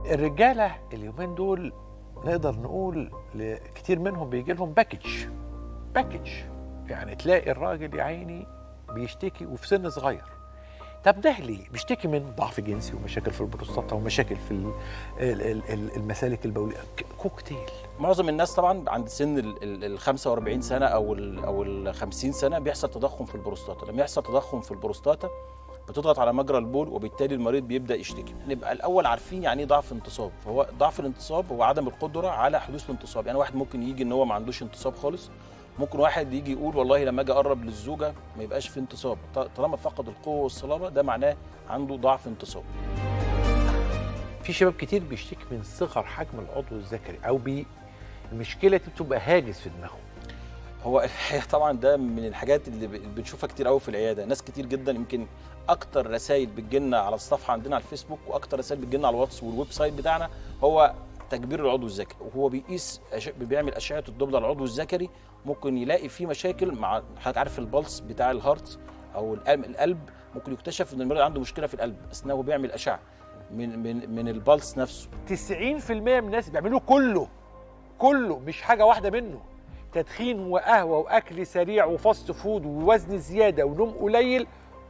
الرجاله اليومين دول نقدر نقول ل- كتير منهم بيجي لهم باكج باكج يعني تلاقي الراجل يا عيني بيشتكي وفي سن صغير طب ده ليه؟ بيشتكي من ضعف جنسي ومشاكل في البروستاتا ومشاكل في ال- ال- ال- ال- المسالك البوليه ك- كوكتيل معظم الناس طبعا عند سن ال- ال ال 45 سنه او ال او ال 50 سنه بيحصل تضخم في البروستاتا لما يحصل تضخم في البروستاتا بتضغط على مجرى البول وبالتالي المريض بيبدا يشتكي نبقى الاول عارفين يعني ايه ضعف انتصاب فهو ضعف الانتصاب هو عدم القدره على حدوث الانتصاب يعني واحد ممكن يجي ان هو ما عندوش انتصاب خالص ممكن واحد يجي يقول والله لما اجي اقرب للزوجه ما يبقاش في انتصاب ط- طالما فقد القوه والصلابه ده معناه عنده ضعف انتصاب في شباب كتير بيشتكي من صغر حجم العضو الذكري او بي المشكله دي بتبقى هاجس في دماغهم هو الحقيقه طبعا ده من الحاجات اللي ب- اللي بنشوفها كتير قوي في العياده ناس كتير جدا يمكن اكتر رسائل بتجيلنا على الصفحه عندنا على الفيسبوك واكتر رسائل بتجيلنا على الواتس والويب سايت بتاعنا هو تكبير العضو الذكري وهو بيقيس أش... بيعمل اشعه الضفدع العضو الذكري ممكن يلاقي فيه مشاكل مع حضرتك عارف البلس بتاع الهارت او القلب القلب ممكن يكتشف ان المريض عنده مشكله في القلب اثناء هو بيعمل اشعه من من من البلس نفسه 90% من الناس بيعملوه كله كله مش حاجه واحده منه تدخين وقهوه واكل سريع وفاست فود ووزن زياده ونوم قليل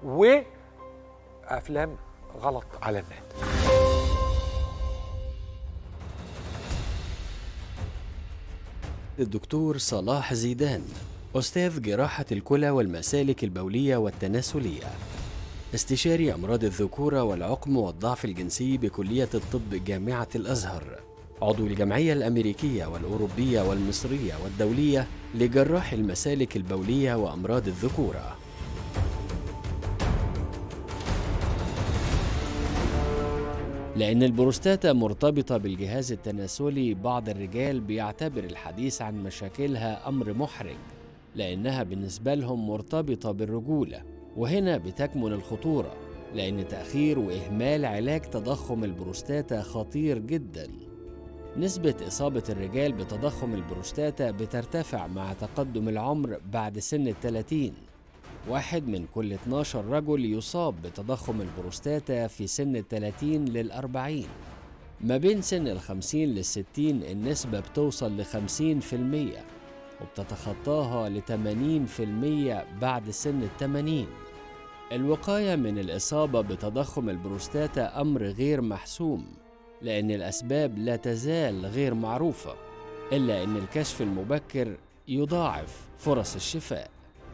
وافلام غلط علامات الدكتور صلاح زيدان أستاذ جراحة الكلى والمسالك البولية والتناسلية استشاري أمراض الذكورة والعقم والضعف الجنسي بكلية الطب جامعة الأزهر عضو الجمعية الأمريكية والأوروبية والمصرية والدولية لجراح المسالك البولية وأمراض الذكورة لأن البروستاتا مرتبطة بالجهاز التناسلي بعض الرجال بيعتبر الحديث عن مشاكلها أمر محرج لأنها بالنسبة لهم مرتبطة بالرجولة وهنا بتكمن الخطورة لأن تأخير وإهمال علاج تضخم البروستاتا خطير جدا نسبة إصابة الرجال بتضخم البروستاتا بترتفع مع تقدم العمر بعد سن الثلاثين واحد من كل 12 رجل يصاب بتضخم البروستاتا في سن الثلاثين للأربعين ما بين سن الخمسين للستين النسبة بتوصل لخمسين في المية وبتتخطاها لتمانين في المية بعد سن التمانين الوقاية من الإصابة بتضخم البروستاتا أمر غير محسوم لأن الأسباب لا تزال غير معروفة إلا أن الكشف المبكر يضاعف فرص الشفاء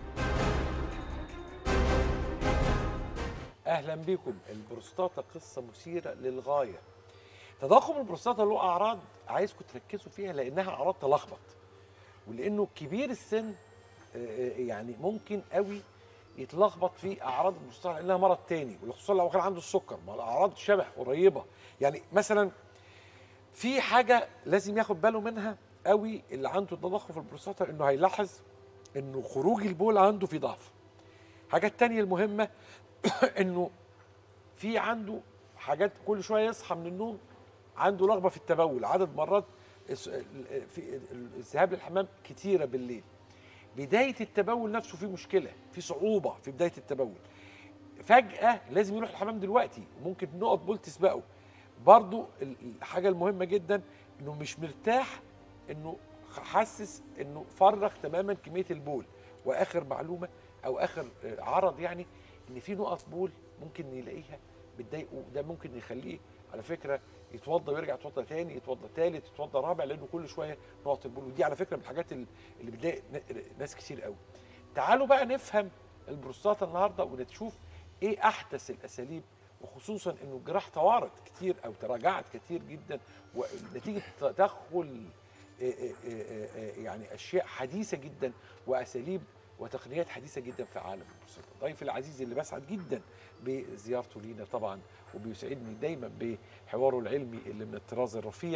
اهلا بكم البروستاتا قصه مثيره للغايه تضخم البروستاتا له اعراض عايزكم تركزوا فيها لانها اعراض تلخبط ولانه كبير السن آه، آه، يعني ممكن قوي يتلخبط في اعراض البروستاتا لانها مرض تاني وخصوصا لو كان عنده السكر ما الاعراض شبه قريبه يعني مثلا في حاجه لازم ياخد باله منها قوي اللي عنده تضخم في البروستاتا انه هيلاحظ انه خروج البول عنده في ضعف الحاجه التانيه المهمه انه في عنده حاجات كل شويه يصحى من النوم عنده رغبه في التبول عدد مرات الس- ال- في الذهاب للحمام كتيره بالليل بدايه التبول نفسه فيه مشكله في صعوبه في بدايه التبول فجاه لازم يروح الحمام دلوقتي وممكن نقط بول تسبقه برضو ال- الحاجه المهمه جدا انه مش مرتاح انه حاسس انه فرغ تماما كميه البول واخر معلومه او اخر آه، عرض يعني ان في نقط بول ممكن يلاقيها بتضايقه ده ممكن يخليه على فكره يتوضى ويرجع يتوضى تاني يتوضى تالت يتوضى رابع لانه كل شويه نقط البول ودي على فكره من الحاجات ال- اللي بتضايق ن- ناس كتير قوي تعالوا بقى نفهم البروستاتا النهارده ونشوف ايه احدث الاساليب وخصوصا انه الجراحه توارت كتير او تراجعت كتير جدا ونتيجه تدخل آه، آه، آه، آه، يعني اشياء حديثه جدا واساليب وتقنيات حديثه جدا في عالم البروستاتا ضيفي العزيز اللي بسعد جدا بزيارته لينا طبعا وبيسعدني دايما بحواره العلمي اللي من الطراز الرفيع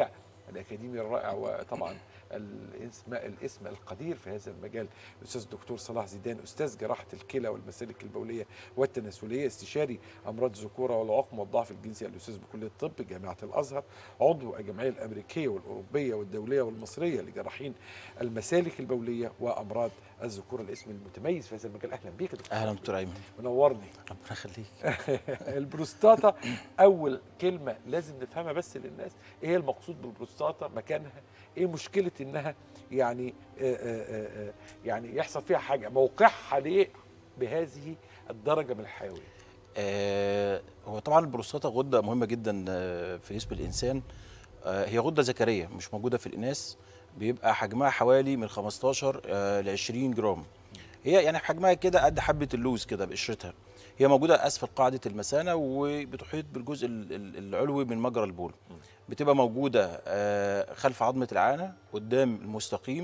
الاكاديمي الرائع وطبعا الاسم الاسم القدير في هذا المجال الاستاذ الدكتور صلاح زيدان استاذ جراحه الكلى والمسالك البوليه والتناسليه استشاري امراض الذكوره والعقم والضعف الجنسي الاستاذ بكليه الطب جامعه الازهر عضو الجمعيه الامريكيه والاوروبيه والدوليه والمصريه لجراحين المسالك البوليه وامراض الذكوره الاسم المتميز في هذا المجال اهلا بيك يا دكتور اهلا دكتور ايمن منورني ربنا يخليك البروستاتا اول كلمه لازم نفهمها بس للناس ايه هي المقصود بالبروستاتا مكانها ايه مشكله انها يعني آآ آآ آآ يعني يحصل فيها حاجه موقعها ليه بهذه الدرجه من الحيويه آه هو طبعا البروستاتا غده مهمه جدا آه، في جسم الانسان آه هي غده ذكريه مش موجوده في الاناث بيبقى حجمها حوالي من 15 ل 20 جرام هي يعني حجمها كده قد حبه اللوز كده بقشرتها هي موجوده اسفل قاعده المثانه وبتحيط بالجزء ال- ال- العلوي من مجرى البول بتبقى موجوده آه، خلف عظمه العانه قدام المستقيم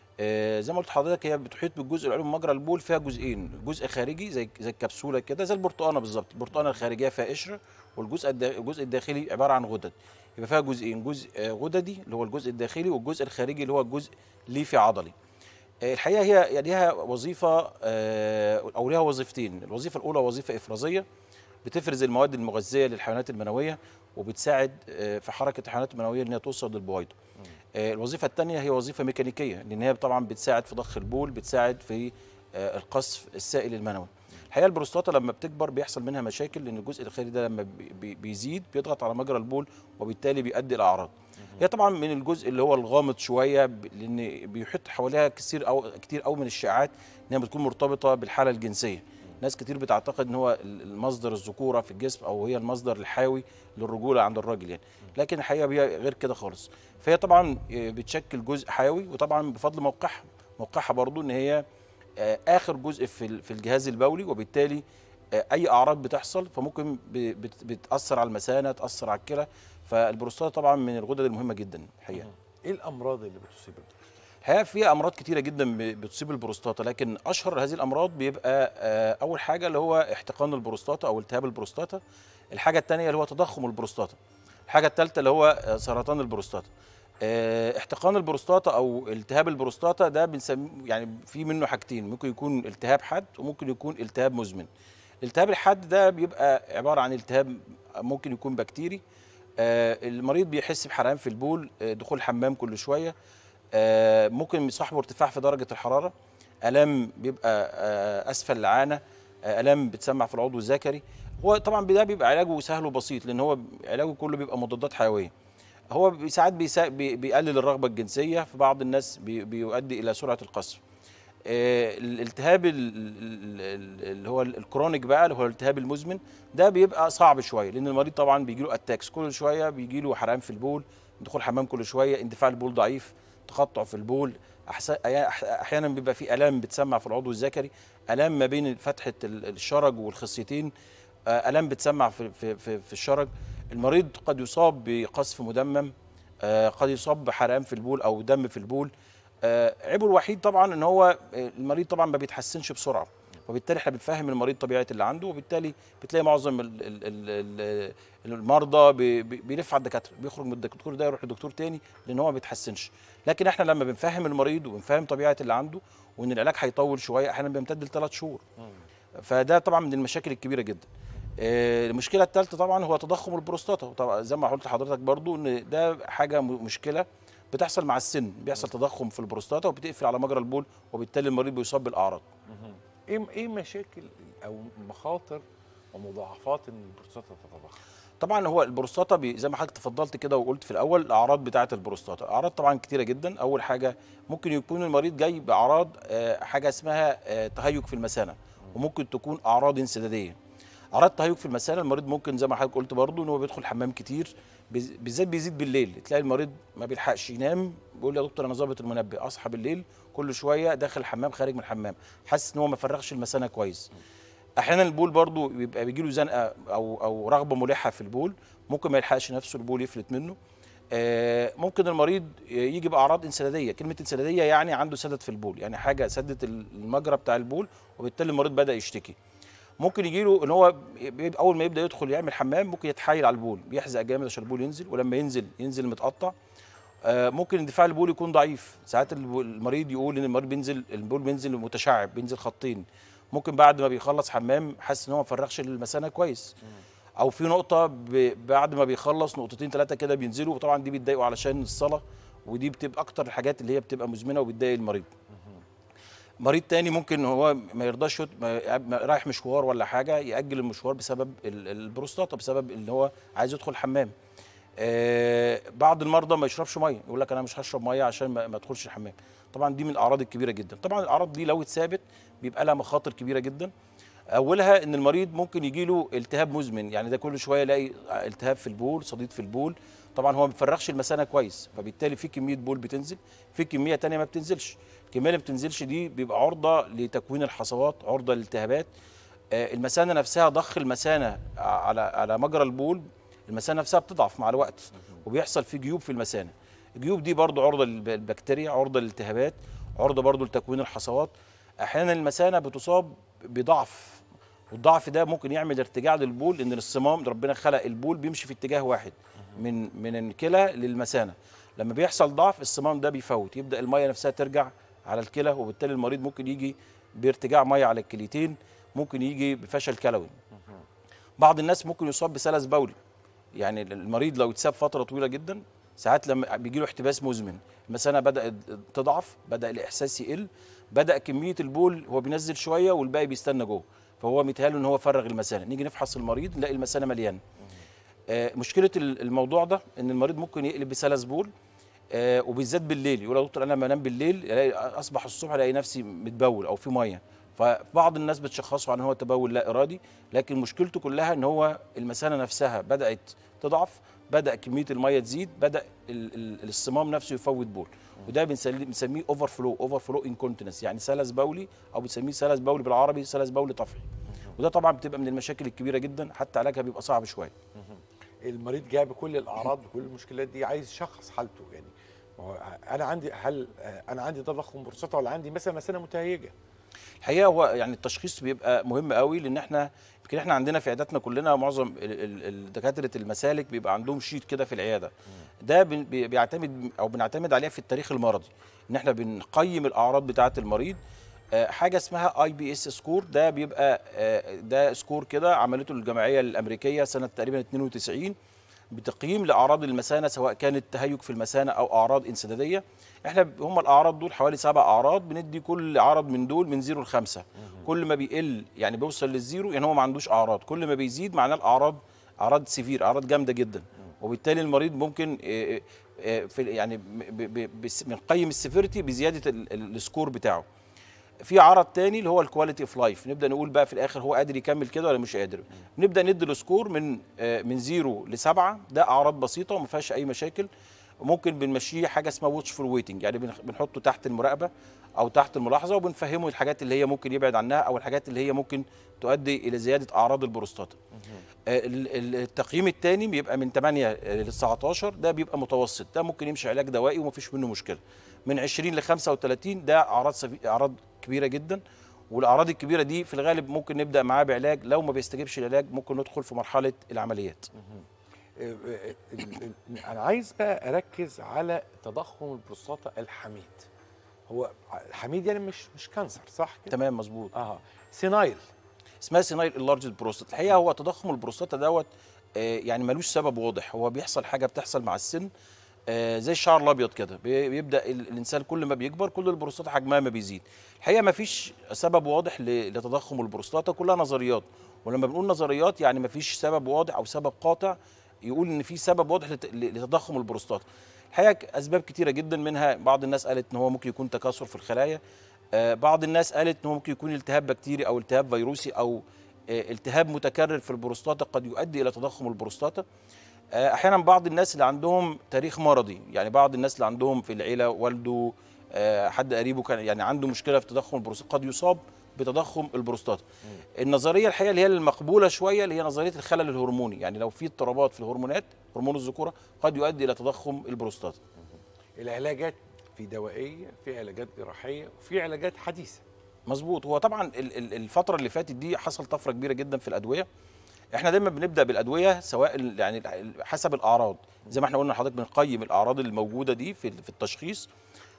آه، زي ما قلت لحضرتك هي بتحيط بالجزء العلوي من مجرى البول فيها جزئين جزء خارجي زي زي الكبسوله كده زي البرتقانه بالظبط البرتقانه الخارجيه فيها قشره والجزء الدا- الجزء الداخلي عباره عن غدد يبقى فيها جزئين جزء آه، غددي اللي هو الجزء الداخلي والجزء الخارجي اللي هو الجزء ليفي عضلي آه، الحقيقه هي يعني ليها وظيفه آه، او ليها وظيفتين الوظيفه الاولى وظيفه افرازيه بتفرز المواد المغذيه للحيوانات المنويه وبتساعد آه، في حركه الحيوانات المنويه ان هي توصل للبويضه آه، الوظيفه الثانيه هي وظيفه ميكانيكيه لان هي طبعا بتساعد في ضخ البول بتساعد في آه، القصف السائل المنوي الحقيقه البروستاتا لما بتكبر بيحصل منها مشاكل لان الجزء الخارجي ده لما بي- بي- بيزيد بيضغط على مجرى البول وبالتالي بيؤدي الى اعراض هي طبعا من الجزء اللي هو الغامض شويه ب- لان بيحط حواليها كثير او كتير قوي من الشائعات انها بتكون مرتبطه بالحاله الجنسيه ناس كتير بتعتقد ان هو ال- المصدر الذكوره في الجسم او هي المصدر الحيوي للرجوله عند الراجل يعني لكن الحقيقه هي غير كده خالص فهي طبعا آه، بتشكل جزء حيوي وطبعا بفضل موقعها موقعها برضو ان هي آه، اخر جزء في ال- في الجهاز البولي وبالتالي آه، اي اعراض بتحصل فممكن ب- بت- بتاثر على المثانه تاثر على الكلى فالبروستاتا طبعا من الغدد المهمه جدا الحقيقه ايه الامراض اللي بتصيب البروستاتا الحقيقه في امراض كتيره جدا ب- بتصيب البروستاتا لكن اشهر هذه الامراض بيبقى آه، اول حاجه اللي هو احتقان البروستاتا او التهاب البروستاتا الحاجه الثانيه اللي هو تضخم البروستاتا الحاجه الثالثه اللي هو آه، سرطان البروستاتا آه، احتقان البروستاتا او التهاب البروستاتا ده بنسميه يعني في منه حاجتين ممكن يكون التهاب حاد وممكن يكون التهاب مزمن الالتهاب الحاد ده بيبقى عباره عن التهاب ممكن يكون بكتيري آه، المريض بيحس بحرقان في البول آه، دخول الحمام كل شويه آه، ممكن يصاحبه ارتفاع في درجه الحراره الام بيبقى آه، اسفل العانه آه، الام بتسمع في العضو الذكري هو طبعا ده بيبقى علاجه سهل وبسيط لان هو علاجه كله بيبقى مضادات حيويه هو بي- ساعات بيسا- بي- بيقلل الرغبه الجنسيه في بعض الناس بي- بيؤدي الى سرعه القصف آه، الالتهاب ال- ال- ال- اللي هو الكرونيك بقى اللي هو الالتهاب المزمن ده بيبقى صعب شويه لان المريض طبعا بيجي له اتاكس كل شويه بيجي له حرقان في البول دخول حمام كل شويه اندفاع البول ضعيف تقطع في البول أحس- أحيا- احيانا بيبقى في الام بتسمع في العضو الذكري الام ما بين فتحه ال- الشرج والخصيتين آه، الام بتسمع في في في, في الشرج المريض قد يصاب بقصف مدمم آه، قد يصاب بحرقان في البول او دم في البول آه، عيبه الوحيد طبعا ان هو آه، المريض طبعا ما بيتحسنش بسرعه وبالتالي احنا بنفهم المريض طبيعه اللي عنده وبالتالي بتلاقي معظم ال ال ال ال المرضى بي- بي- بيلف على الدكاتره بيخرج من الدكتور ده يروح لدكتور تاني لان هو ما بيتحسنش لكن احنا لما بنفهم المريض وبنفهم طبيعه اللي عنده وان العلاج هيطول شويه احيانا بيمتد لثلاث شهور فده طبعا من المشاكل الكبيره جدا آه، المشكله الثالثه طبعا هو تضخم البروستاتا طبعا زي ما قلت لحضرتك برضو ان ده حاجه م- مشكله بتحصل مع السن بيحصل تضخم في البروستاتا وبتقفل على مجرى البول وبالتالي المريض بيصاب بالاعراض ايه ايه مشاكل او مخاطر ومضاعفات ان البروستاتا تتضخم طبعا هو البروستاتا بي زي ما حضرتك تفضلت كده وقلت في الاول الاعراض بتاعه البروستاتا الاعراض طبعا كتيره جدا اول حاجه ممكن يكون المريض جاي باعراض آه، حاجه اسمها آه، تهيج في المثانه وممكن تكون اعراض انسداديه اعراض تهيج في المثانه المريض ممكن زي ما حضرتك قلت برضه ان هو بيدخل حمام كتير بز- بالذات بيزيد بالليل تلاقي المريض ما بيلحقش ينام بيقول يا دكتور انا ظابط المنبه اصحى بالليل كل شويه داخل الحمام خارج من الحمام حاسس ان هو ما فرغش المثانه كويس احيانا البول برضو بيبقى بيجي له زنقه او او رغبه ملحه في البول ممكن ما يلحقش نفسه البول يفلت منه آه، ممكن المريض يجي باعراض انسداديه كلمه انسداديه يعني عنده سدد في البول يعني حاجه سدت المجرى بتاع البول وبالتالي المريض بدا يشتكي ممكن يجي له ان هو بيبقى اول ما يبدا يدخل يعمل حمام ممكن يتحايل على البول بيحزق جامد عشان البول ينزل ولما ينزل ينزل متقطع آه، ممكن اندفاع البول يكون ضعيف ساعات الب- المريض يقول ان المريض بينزل البول بينزل متشعب بينزل خطين ممكن بعد ما بيخلص حمام حاسس ان هو ما فرغش المثانه كويس او في نقطه ب... بعد ما بيخلص نقطتين ثلاثه كده بينزلوا وطبعا دي بتضايقه علشان الصلاه ودي بتبقى اكتر الحاجات اللي هي بتبقى مزمنه وبتضايق المريض مريض تاني ممكن هو ما يرضاش يت- ما- ما- رايح مشوار ولا حاجه ياجل المشوار بسبب ال- البروستاتا بسبب ان هو عايز يدخل حمام آه، بعض المرضى ما يشربش ميه يقول لك انا مش هشرب ميه عشان ما ما ادخلش الحمام طبعا دي من الاعراض الكبيره جدا طبعا الاعراض دي لو اتثابت بيبقى لها مخاطر كبيره جدا اولها ان المريض ممكن يجي له التهاب مزمن يعني ده كل شويه يلاقي التهاب في البول صديد في البول طبعا هو ما بيفرغش المثانه كويس فبالتالي في كميه بول بتنزل في كميه تانية ما بتنزلش الكميه اللي بتنزلش دي بيبقى عرضه لتكوين الحصوات عرضه للالتهابات آه، المثانه نفسها ضخ المثانه على على مجرى البول المثانه نفسها بتضعف مع الوقت وبيحصل في جيوب في المثانه الجيوب دي برضو عرضه للبكتيريا عرضه للالتهابات عرضه برضو لتكوين الحصوات احيانا المثانه بتصاب بضعف والضعف ده ممكن يعمل ارتجاع للبول ان الصمام ربنا خلق البول بيمشي في اتجاه واحد من من الكلى للمثانه لما بيحصل ضعف الصمام ده بيفوت يبدا الميه نفسها ترجع على الكلى وبالتالي المريض ممكن يجي بارتجاع ميه على الكليتين ممكن يجي بفشل كلوي بعض الناس ممكن يصاب بسلس بولي يعني المريض لو اتساب فتره طويله جدا ساعات لما بيجي له احتباس مزمن المثانه بدات تضعف بدا الاحساس يقل بدا كميه البول هو بينزل شويه والباقي بيستنى جوه فهو متهيأله ان هو فرغ المثانه نيجي نفحص المريض نلاقي المثانه مليانه آه، مشكله ال- الموضوع ده ان المريض ممكن يقلب بسلس بول آه، وبالذات بالليل يقول يا دكتور انا لما انام بالليل الاقي اصبح الصبح الاقي نفسي متبول او في ميه فبعض الناس بتشخصه على ان هو تبول لا ارادي لكن مشكلته كلها ان هو المثانه نفسها بدات تضعف بدا كميه الميه تزيد بدا ال- ال- الصمام نفسه يفوت بول وده بنسلي- بنسميه اوفر فلو اوفر فلو انكونتينس يعني سلس بولي او بنسميه سلس بولي بالعربي سلس بولي طفحي وده طبعا بتبقى من المشاكل الكبيره جدا حتى علاجها بيبقى صعب شويه المريض جاي بكل الاعراض بكل المشكلات دي عايز يشخص حالته يعني ما هو انا عندي هل انا عندي تضخم بروستاتا ولا عندي مثلا مثانه متهيجه الحقيقه هو يعني التشخيص بيبقى مهم قوي لان احنا يمكن احنا عندنا في عياداتنا كلنا معظم ال- ال- ال- دكاتره المسالك بيبقى عندهم شيت كده في العياده ده بن- بي- بيعتمد او بنعتمد عليه في التاريخ المرضي ان احنا بنقيم الاعراض بتاعه المريض آه، حاجه اسمها اي بي اس سكور ده بيبقى آه، ده سكور كده عملته الجمعيه الامريكيه سنه تقريبا 92 بتقييم لاعراض المثانه سواء كانت تهيج في المثانه او اعراض انسداديه احنا هم الاعراض دول حوالي سبع اعراض بندي كل عرض من دول من زيرو لخمسه كل ما بيقل يعني بيوصل للزيرو يعني هو ما عندوش اعراض كل ما بيزيد معناه الاعراض اعراض سيفير اعراض جامده جدا وبالتالي المريض ممكن آه، آه، في يعني ب- ب- بس- بنقيم السيفيرتي بزياده ال- ال- السكور بتاعه في عرض تاني اللي هو الكواليتي اوف لايف نبدا نقول بقى في الاخر هو قادر يكمل كده ولا مش قادر نبدا ندي له سكور من آه، من زيرو لسبعه ده اعراض بسيطه وما فيهاش اي مشاكل ممكن بنمشيه حاجه اسمها واتش فور ويتنج يعني بنخ- بنحطه تحت المراقبه او تحت الملاحظه وبنفهمه الحاجات اللي هي ممكن يبعد عنها او الحاجات اللي هي ممكن تؤدي الى زياده اعراض البروستاتا آه، ال- ال- التقييم الثاني بيبقى من 8 ل 19 ده بيبقى متوسط ده ممكن يمشي علاج دوائي ومفيش منه مشكله من 20 ل 35 ده اعراض سفي... اعراض كبيره جدا والاعراض الكبيره دي في الغالب ممكن نبدا معاه بعلاج لو ما بيستجيبش العلاج ممكن ندخل في مرحله العمليات آه، آه، ال- ال- انا عايز بقى اركز على تضخم البروستاتا الحميد هو الحميد يعني مش مش كانسر صح كده تمام مظبوط اه سينايل اسمها سينايل اللارجد بروستات الحقيقه هو تضخم البروستاتا دوت آه، يعني ملوش سبب واضح هو بيحصل حاجه بتحصل مع السن آه، زي الشعر الابيض كده بي- بيبدا ال- الانسان كل ما بيكبر كل البروستاتا حجمها ما بيزيد الحقيقه ما فيش سبب واضح ل- لتضخم البروستاتا كلها نظريات ولما بنقول نظريات يعني ما فيش سبب واضح او سبب قاطع يقول ان في سبب واضح لت- ل- لتضخم البروستاتا الحقيقه اسباب كتيره جدا منها بعض الناس قالت ان هو ممكن يكون تكاثر في الخلايا آه، بعض الناس قالت ان هو ممكن يكون التهاب بكتيري او التهاب فيروسي او آه، التهاب متكرر في البروستاتا قد يؤدي الى تضخم البروستاتا آه، احيانا بعض الناس اللي عندهم تاريخ مرضي يعني بعض الناس اللي عندهم في العيله والده آه، حد قريبه كان يعني عنده مشكله في تضخم البروستاتا قد يصاب بتضخم البروستاتا النظريه الحقيقه اللي هي المقبوله شويه اللي هي نظريه الخلل الهرموني يعني لو في اضطرابات في الهرمونات هرمون الذكوره قد يؤدي الى تضخم البروستاتا العلاجات في دوائيه في علاجات جراحيه وفي علاجات حديثه مظبوط هو طبعا ال- ال- الفتره اللي فاتت دي حصل طفره كبيره جدا في الادويه احنا دايما بنبدا بالادويه سواء ال- يعني حسب الاعراض زي ما احنا قلنا لحضرتك بنقيم الاعراض الموجوده دي في في التشخيص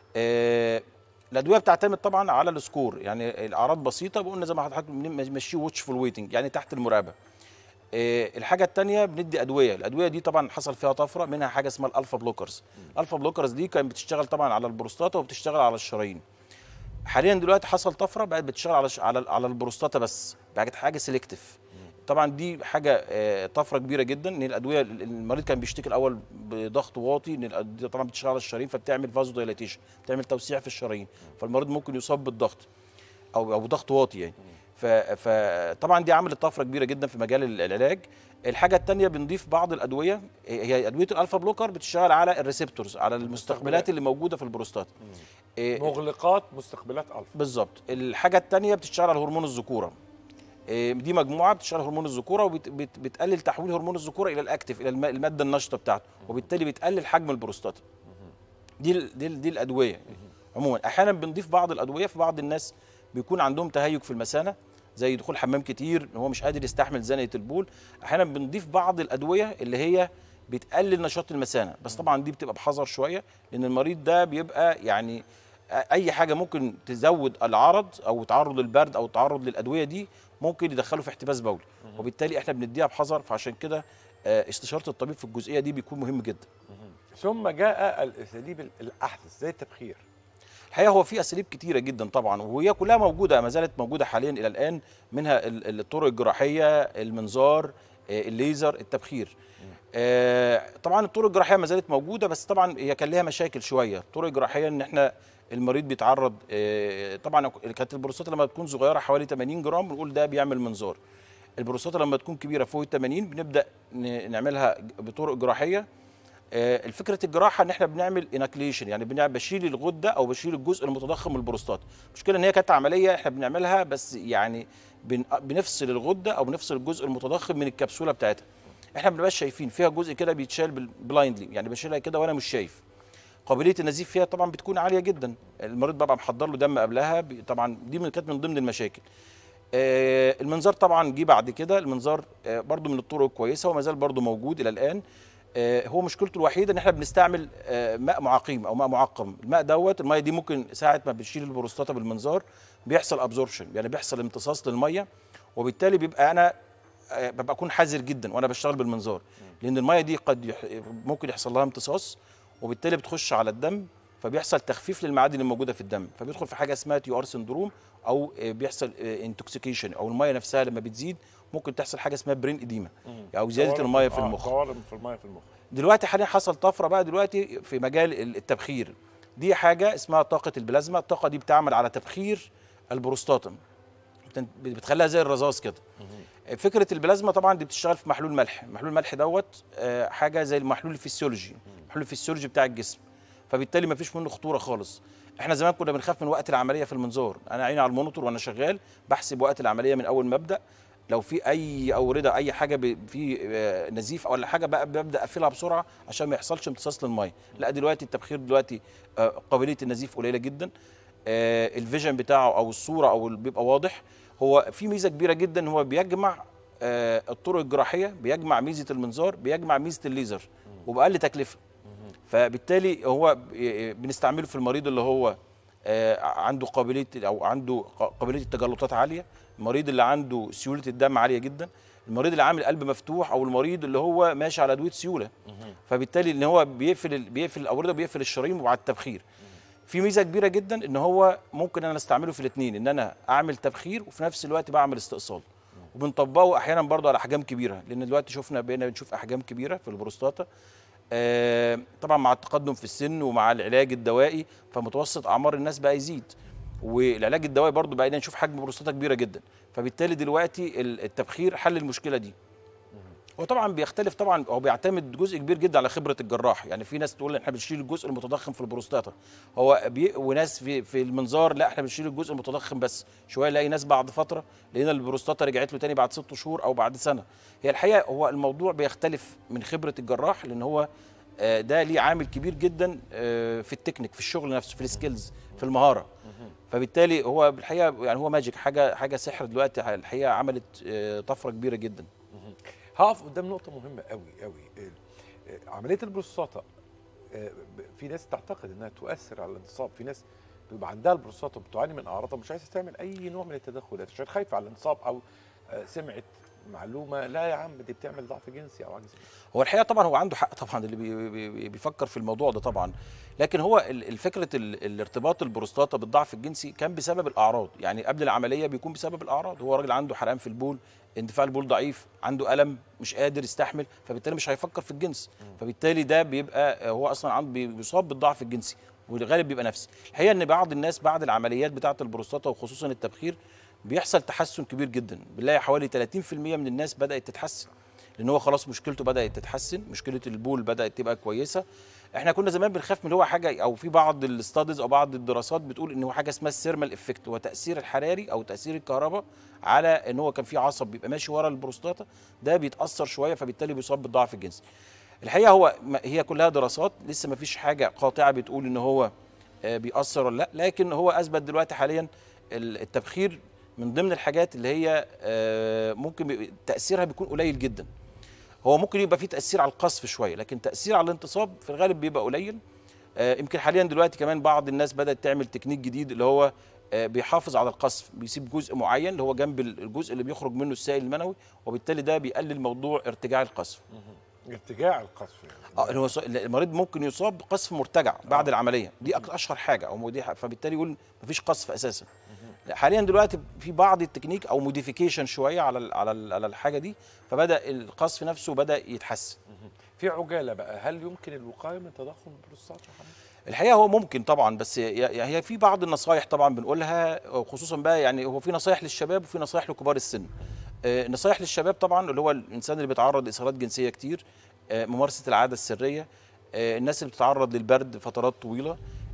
آه، الادويه بتعتمد طبعا على السكور يعني الاعراض بسيطه بقولنا زي ما حضرتك بنمشيه واتشفول ويتنج يعني تحت المراقبه آه، الحاجه الثانيه بندي ادويه الادويه دي طبعا حصل فيها طفره منها حاجه اسمها الالفا بلوكرز الالفا بلوكرز دي كانت بتشتغل طبعا على البروستاتا وبتشتغل على الشرايين حاليا دلوقتي حصل طفره بقت بتشتغل على ش- على على البروستاتا بس بقت حاجه سيلكتيف طبعا دي حاجه آه، طفره كبيره جدا ان الادويه المريض كان بيشتكي الاول بضغط واطي ان الادويه طبعا بتشتغل على الشرايين فبتعمل فازو دايلاتيشن بتعمل توسيع في الشرايين فالمريض ممكن يصاب بالضغط او او ضغط واطي يعني ف- فطبعا دي عملت طفره كبيره جدا في مجال ال- العلاج الحاجه الثانيه بنضيف بعض الادويه هي ادويه الالفا بلوكر بتشتغل على الريسبتورز على المستقبلات اللي موجوده في البروستات إيه، مغلقات مستقبلات الفا بالظبط الحاجه الثانيه بتشتغل على هرمون الذكوره إيه، دي مجموعه بتشتغل هرمون الذكوره وبتقلل تحويل هرمون الذكوره الى الاكتف الى الم- الماده النشطه بتاعته وبالتالي بتقلل حجم البروستاتا دي ال- دي, ال- دي الادويه عموما احيانا بنضيف بعض الادويه في بعض الناس بيكون عندهم تهيج في المثانه زي دخول حمام كتير ان هو مش قادر يستحمل زنقه البول احيانا بنضيف بعض الادويه اللي هي بتقلل نشاط المثانه بس طبعا دي بتبقى بحذر شويه لان المريض ده بيبقى يعني اي حاجه ممكن تزود العرض او تعرض للبرد او التعرض للادويه دي ممكن يدخله في احتباس بولي وبالتالي احنا بنديها بحذر فعشان كده آه، استشاره الطبيب في الجزئيه دي بيكون مهم جدا ثم جاء الاساليب ال- الاحدث زي التبخير الحقيقه هو في اساليب كتيره جدا طبعا وهي كلها موجوده ما زالت موجوده حاليا الى الان منها ال- الطرق الجراحيه المنظار آه، الليزر التبخير آه، طبعا الطرق الجراحيه ما زالت موجوده بس طبعا هي كان لها مشاكل شويه الطرق الجراحيه ان احنا المريض بيتعرض آه، طبعا كانت البروستاتا لما تكون صغيره حوالي 80 جرام بنقول ده بيعمل منظار البروستاتا لما تكون كبيره فوق ال 80 بنبدا ن- نعملها بطرق جراحيه آه، الفكره الجراحه ان احنا بنعمل اناكليشن يعني بنعمل بشيل الغده او بشيل الجزء المتضخم من البروستات المشكله ان هي كانت عمليه احنا بنعملها بس يعني بن بنفصل الغده او بنفصل الجزء المتضخم من الكبسوله بتاعتها احنا ما بنبقاش شايفين فيها جزء كده بيتشال بلايندلي يعني بشيلها كده وانا مش شايف قابليه النزيف فيها طبعا بتكون عاليه جدا المريض ببقى محضر له دم قبلها بي- طبعا دي من كانت من ضمن المشاكل آه، المنظار طبعا جه بعد كده المنظار آه، برضو من الطرق الكويسه وما زال برضو موجود الى الان آه، هو مشكلته الوحيده ان احنا بنستعمل آه، ماء معقيم او ماء معقم الماء دوت الميه دي ممكن ساعه ما بنشيل البروستاتا بالمنظار بيحصل ابزوربشن يعني بيحصل امتصاص للميه وبالتالي بيبقى انا آه، ببقى اكون حذر جدا وانا بشتغل بالمنظار لان الميه دي قد يح... ممكن يحصل لها امتصاص وبالتالي بتخش على الدم فبيحصل تخفيف للمعادن الموجوده في الدم فبيدخل في حاجه اسمها تيو ار سندروم او آه، بيحصل انتوكسيكيشن او الميه نفسها لما بتزيد ممكن تحصل حاجه اسمها برين اديما او زياده قوارض- الميه في آه، المخ قوارض في الميه في المخ دلوقتي حاليا حصل طفره بقى دلوقتي في مجال ال- التبخير دي حاجه اسمها طاقه البلازما الطاقه دي بتعمل على تبخير البروستاتا بتن- بتخليها زي الرذاذ كده فكره البلازما طبعا دي بتشتغل في محلول ملح محلول الملح دوت آه، حاجه زي المحلول الفسيولوجي محلول الفسيولوجي بتاع الجسم فبالتالي ما فيش منه خطوره خالص احنا زمان كنا بنخاف من وقت العمليه في المنظار انا عيني على المونيتور وانا شغال بحسب وقت العمليه من اول ما ابدا لو في اي اورده اي حاجه ب- في آه، نزيف ولا حاجه بقى ببدا اقفلها بسرعه عشان ما يحصلش امتصاص للميه لا دلوقتي التبخير دلوقتي آه، قابليه النزيف قليله جدا آه، الفيجن بتاعه او الصوره او ال- بيبقى واضح هو في ميزه كبيره جدا إن هو بيجمع آه، الطرق الجراحيه بيجمع ميزه المنظار بيجمع ميزه الليزر وباقل تكلفه فبالتالي هو ب- بنستعمله في المريض اللي هو آه، عنده قابليه او عنده ق- قابليه التجلطات عاليه المريض اللي عنده سيوله الدم عاليه جدا المريض اللي عامل قلب مفتوح او المريض اللي هو ماشي على ادويه سيوله فبالتالي ان هو بيقفل ال- بيقفل الاورده بيقفل الشرايين وبعد التبخير في ميزه كبيره جدا ان هو ممكن انا استعمله في الاثنين ان انا اعمل تبخير وفي نفس الوقت بعمل استئصال وبنطبقه احيانا برضه على احجام كبيره لان دلوقتي شفنا بقينا بنشوف احجام كبيره في البروستاتا آه، طبعا مع التقدم في السن ومع العلاج الدوائي فمتوسط اعمار الناس بقى يزيد والعلاج الدوائي برضه بقينا نشوف حجم بروستاتا كبيره جدا فبالتالي دلوقتي ال- التبخير حل المشكله دي هو طبعا بيختلف طبعا هو بيعتمد جزء كبير جدا على خبره الجراح يعني في ناس تقول احنا بنشيل الجزء المتضخم في البروستاتا هو بي وناس في في المنظار لا احنا بنشيل الجزء المتضخم بس شويه نلاقي ناس بعد فتره لقينا البروستاتا رجعت له تاني بعد ست شهور او بعد سنه هي الحقيقه هو الموضوع بيختلف من خبره الجراح لان هو آه، ده ليه عامل كبير جدا آه، في التكنيك في الشغل نفسه في السكيلز في المهاره فبالتالي هو بالحقيقه يعني هو ماجيك حاجه حاجه سحر دلوقتي الحقيقه عملت آه، طفره كبيره جدا هقف قدام نقطة مهمة قوي قوي ال- آه، عملية البروستاتا آه، ب- في ناس تعتقد انها تؤثر على الانتصاب في ناس بيبقى عندها البروستاتا وبتعاني من اعراضها مش عايزه تعمل اي نوع من التدخلات عشان خايفه على الانتصاب او آه، سمعت معلومه لا يا عم دي بتعمل ضعف جنسي او عجز جنسي. هو الحقيقه طبعا هو عنده حق طبعا اللي بي بي بي- بيفكر في الموضوع ده طبعا لكن هو ال- الفكره ال- الارتباط البروستاتا بالضعف الجنسي كان بسبب الاعراض يعني قبل العمليه بيكون بسبب الاعراض هو راجل عنده حرقان في البول اندفاع البول ضعيف عنده الم مش قادر يستحمل فبالتالي مش هيفكر في الجنس فبالتالي ده بيبقى هو اصلا عنده بي- بيصاب بالضعف الجنسي والغالب بيبقى نفسي الحقيقه ان بعض الناس بعد العمليات بتاعه البروستاتا وخصوصا التبخير بيحصل تحسن كبير جدا بنلاقي حوالي 30% من الناس بدات تتحسن لان هو خلاص مشكلته بدات تتحسن مشكله البول بدات تبقى كويسه احنا كنا زمان بنخاف من اللي هو حاجه او في بعض الاستاديز او بعض الدراسات بتقول ان هو حاجه اسمها السيرمال افكت هو تاثير الحراري او تاثير الكهرباء على ان هو كان في عصب بيبقى ماشي ورا البروستاتا ده بيتاثر شويه فبالتالي بيصاب بالضعف الجنسي الحقيقه هو ما- هي كلها دراسات لسه ما فيش حاجه قاطعه بتقول ان هو آه، بيأثر ولا لا لكن هو اثبت دلوقتي حاليا ال- التبخير من ضمن الحاجات اللي هي آه، ممكن بي- تاثيرها بيكون قليل جدا هو ممكن يبقى فيه تاثير على القصف شويه لكن تاثير على الانتصاب في الغالب بيبقى قليل آه، يمكن حاليا دلوقتي كمان بعض الناس بدات تعمل تكنيك جديد اللي هو آه، بيحافظ على القصف بيسيب جزء معين اللي هو جنب الجزء اللي بيخرج منه السائل المنوي وبالتالي ده بيقلل موضوع ارتجاع القصف ارتجاع القذف يعني. اه اللي هو ص- المريض ممكن يصاب بقصف مرتجع بعد العمليه دي أك- اشهر حاجه او دي ح- فبالتالي يقول مفيش قصف اساسا لا، حاليا دلوقتي في بعض التكنيك او موديفيكيشن شويه على ال على ال على الحاجه دي فبدا القصف نفسه بدا يتحسن في عجاله بقى هل يمكن الوقايه من تضخم البروستاتا يا حمد؟ الحقيقه هو ممكن طبعا بس ي- ي- هي في بعض النصايح طبعا بنقولها خصوصا بقى يعني هو في نصايح للشباب وفي نصايح لكبار السن آه، نصايح للشباب طبعا اللي هو الانسان اللي بيتعرض لاثارات جنسيه كتير آه، ممارسه العاده السريه آه، الناس اللي بتتعرض للبرد فترات طويله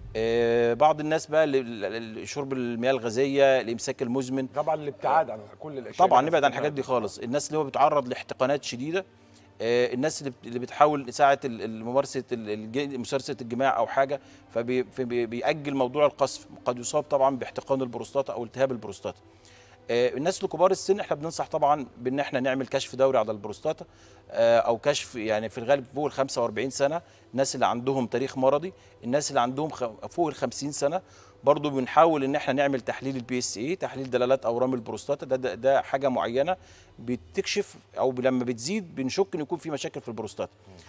آه، بعض الناس بقى اللي- اللي- شرب المياه الغازيه الامساك المزمن طبعا الابتعاد عن كل الاشياء طبعا اللي نبعد عن إحنا الحاجات دي خالص الناس اللي هو بيتعرض لاحتقانات شديده آه، الناس اللي بت- اللي بتحاول ساعه ال- ال- ممارسه ال- الج- ممارسه الجماع او حاجه فبيأجل موضوع القصف قد يصاب طبعا باحتقان البروستاتا او التهاب البروستاتا آه، الناس الكبار السن احنا بننصح طبعا بان احنا نعمل كشف دوري على البروستاتا آه، او كشف يعني في الغالب فوق ال 45 سنه الناس اللي عندهم تاريخ مرضي الناس اللي عندهم خ- فوق ال 50 سنه برضو بنحاول ان احنا نعمل تحليل البي اس اي تحليل دلالات اورام البروستاتا ده, ده ده حاجه معينه بتكشف او لما بتزيد بنشك ان يكون في مشاكل في البروستاتا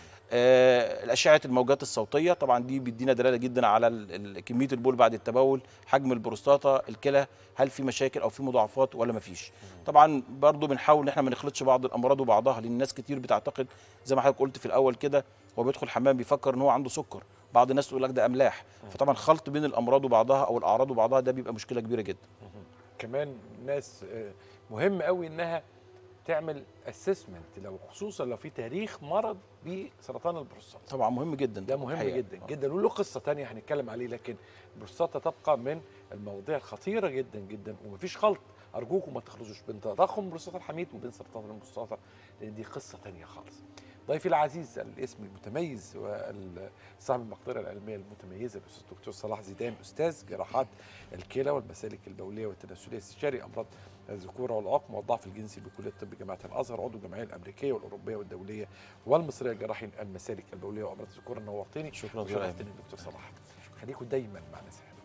آه، الاشعه الموجات الصوتيه طبعا دي بيدينا دلاله جدا على ال- ال- كميه البول بعد التبول حجم البروستاتا الكلى هل في مشاكل او في مضاعفات ولا ما فيش طبعا برضو بنحاول ان احنا ما نخلطش بعض الامراض وبعضها لان الناس كتير بتعتقد زي ما حضرتك قلت في الاول كده هو بيدخل الحمام بيفكر ان هو عنده سكر بعض الناس تقول لك ده املاح فطبعا خلط بين الامراض وبعضها او الاعراض وبعضها ده بيبقى مشكله كبيره جدا كمان ناس آه، مهم قوي انها تعمل اسسمنت لو خصوصا لو في تاريخ مرض بسرطان البروستاتا طبعا مهم جدا ده مهم الحقيقة. جدا آه. جدا وله قصه تانية هنتكلم عليه لكن البروستاتا تبقى من المواضيع الخطيره جدا جدا ومفيش خلط ارجوكم ما تخلطوش بين تضخم البروستاتا الحميد وبين سرطان البروستاتا لان دي قصه تانية خالص ضيفي العزيز الاسم المتميز وصاحب المقدره العلميه المتميزه الاستاذ الدكتور صلاح زيدان استاذ جراحات الكلى والمسالك البوليه والتناسليه استشاري امراض الذكوره والعقم والضعف الجنسي بكليه الطب جامعه الازهر عضو الجمعيه الامريكيه والاوروبيه والدوليه والمصريه لجراحين المسالك البوليه وامراض الذكوره نورتني شكراً جزيلاً. شرفتني دكتور صلاح خليكم دايما مع ناس